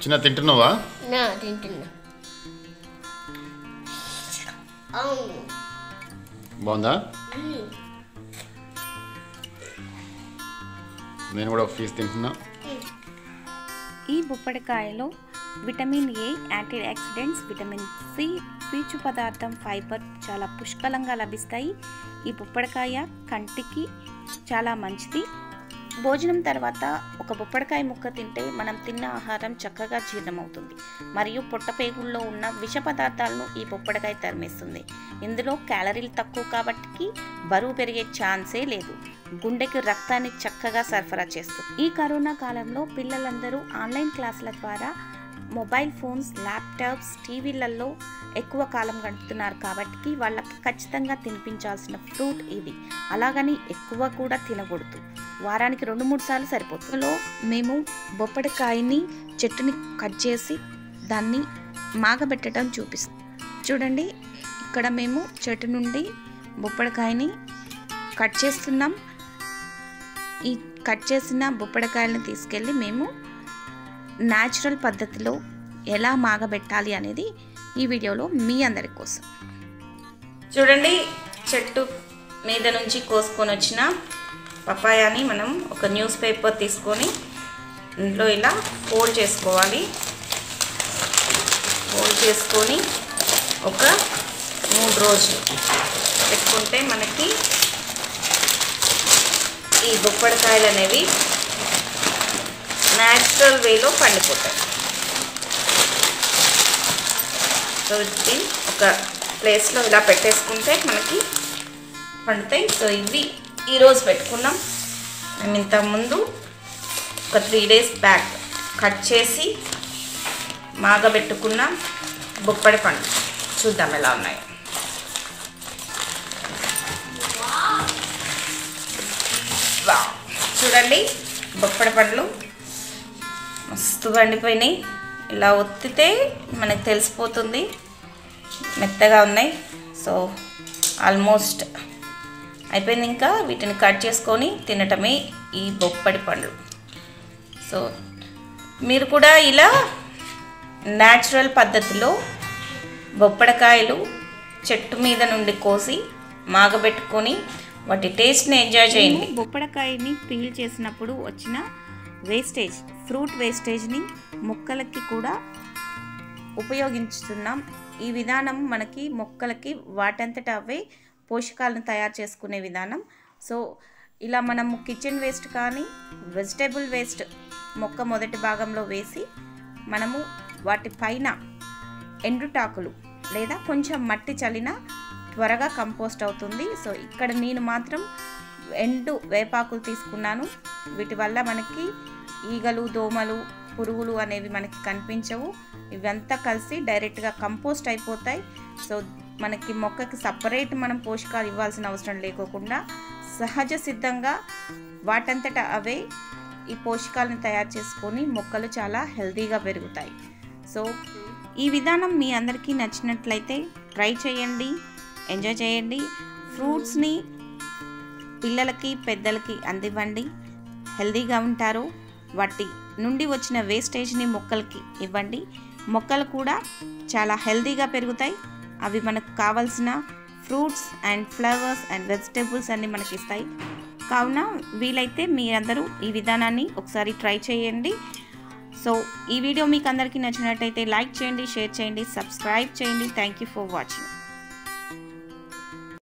చిన్న తింటున్నావా నా తింటున్నా అవును బాగుందా మ్మ్. నేను కూడా ఒక పీస్ తింటున్నా ఈ బొప్పడికాయలో vitamin A antioxidants vitamin C పీచు పదార్థం ఫైబర్ చాలా పుష్కలంగా లభిస్తాయి ఈ బొప్పడికాయ కంటికి చాలా మంచిది భోజనం తర్వాత ఒక బొప్పడికాయ ముక్క తింటే మనం తిన్న ఆహారం చక్కగా జీర్ణమవుతుంది మరియు పొట్టపేగుల్లో ఉన్న విష పదార్థాలను ఈ బొప్పడికాయ తరిమేస్తుంది ఇందులో క్యాలరీలు తక్కువ కాబట్టి బరువు పెరిగే ఛాన్సే లేదు గుండెకి రక్తాన్ని చక్కగా సరఫరా చేస్తుంది ఈ కరోనా కాలంలో పిల్లలందరూ ఆన్లైన్ క్లాసుల ద్వారా మొబైల్ ఫోన్స్ ల్యాప్టాప్స్ టీవీలలో ఎక్కువ కాలం గడుపుతున్నారు కాబట్టి వాళ్ళకి ఖచ్చితంగా తినిపించాల్సిన ఫ్రూట్ ఇది అలాగని ఎక్కువ కూడా తినకూడదు వారానికి రెండు మూడు సార్లు సరిపోతుంది మేము బొప్పడికాయని చెట్టుని కట్ చేసి దాన్ని మాగబెట్టడం చూపిస్తాం చూడండి ఇక్కడ మేము చెట్టు నుండి బొప్పడికాయని కట్ చేస్తున్నాం ఈ కట్ చేసిన బొప్పడికాయలను తీసుకెళ్ళి మేము న్యాచురల్ పద్ధతిలో ఎలా మాగబెట్టాలి అనేది ఈ వీడియోలో మీ అందరి కోసం చూడండి చెట్టు మీద నుంచి కోసుకొని వచ్చిన పపాయాని మనం ఒక న్యూస్ పేపర్ తీసుకొని ఇందులో ఇలా ఫోల్డ్ చేసుకోవాలి ఫోల్డ్ చేసుకొని ఒక మూడు రోజులు పెట్టుకుంటే మనకి ఈ బొప్పడికాయలు అనేవి న్యాచురల్ వేలో పండిపోతాయి సో ఇది ఒక ప్లేస్లో ఇలా పెట్టేసుకుంటే మనకి పండుతాయి సో ఇవి ఈరోజు పెట్టుకున్నాం మేము ఇంతకుముందు ఒక త్రీ డేస్ బ్యాక్ కట్ చేసి మాగబెట్టుకున్న బొప్పడి పండు చూద్దాం ఎలా ఉన్నాయో వావ్. చూడండి బొప్పడి పండ్లు మస్తు పండిపోయినాయి ఇలా ఒత్తితే మనకు తెలిసిపోతుంది మెత్తగా ఉన్నాయి సో ఆల్మోస్ట్ అయిపోయింది ఇంకా వీటిని కట్ చేసుకొని తినటమే ఈ బొప్పడి పండ్లు సో మీరు కూడా ఇలా న్యాచురల్ పద్ధతిలో బొప్పడికాయలు చెట్టు మీద నుండి కోసి మాగబెట్టుకొని వాటి టేస్ట్ని ఎంజాయ్ చేయండి బొప్పడికాయని పీల్ చేసినప్పుడు వచ్చిన వేస్టేజ్ ఫ్రూట్ వేస్టేజ్ని మొక్కలకి కూడా ఉపయోగించుతున్నాం ఈ విధానం మనకి మొక్కలకి వాటంతట అవే పోషకాలను తయారు చేసుకునే విధానం సో ఇలా మనము కిచెన్ వేస్ట్ కానీ వెజిటేబుల్ వేస్ట్ మొక్క మొదటి భాగంలో వేసి మనము వాటి పైన ఎండుటాకులు లేదా కొంచెం మట్టి చల్లిన త్వరగా కంపోస్ట్ అవుతుంది సో ఇక్కడ నేను మాత్రం ఎండు వేపాకులు తీసుకున్నాను వీటి వల్ల మనకి ఈగలు దోమలు పురుగులు అనేవి మనకి కనిపించవు ఇవంతా కలిసి డైరెక్ట్గా కంపోస్ట్ అయిపోతాయి సో మనకి మొక్కకి సపరేట్ మనం పోషకాలు ఇవ్వాల్సిన అవసరం లేకోకుండా సహజ సిద్ధంగా వాటంతట అవే ఈ పోషకాలను తయారు చేసుకొని మొక్కలు చాలా హెల్తీగా పెరుగుతాయి సో ఈ విధానం మీ అందరికీ నచ్చినట్లయితే ట్రై చేయండి ఎంజాయ్ చేయండి ఫ్రూట్స్ని పిల్లలకి పెద్దలకి అందివ్వండి హెల్తీగా ఉంటారు వాటి నుండి వచ్చిన వేస్టేజ్ని మొక్కలకి ఇవ్వండి మొక్కలు కూడా చాలా హెల్తీగా పెరుగుతాయి అవి మనకు కావాల్సిన fruits and flowers and vegetables అన్నీ మనకి ఇస్తాయి కావున వీలైతే మీరందరూ ఈ విధానాన్ని ఒకసారి ట్రై చేయండి సో ఈ వీడియో మీకు అందరికీ నచ్చినట్టయితే లైక్ చేయండి షేర్ చేయండి సబ్స్క్రైబ్ చేయండి థ్యాంక్ యూ ఫర్ వాచింగ్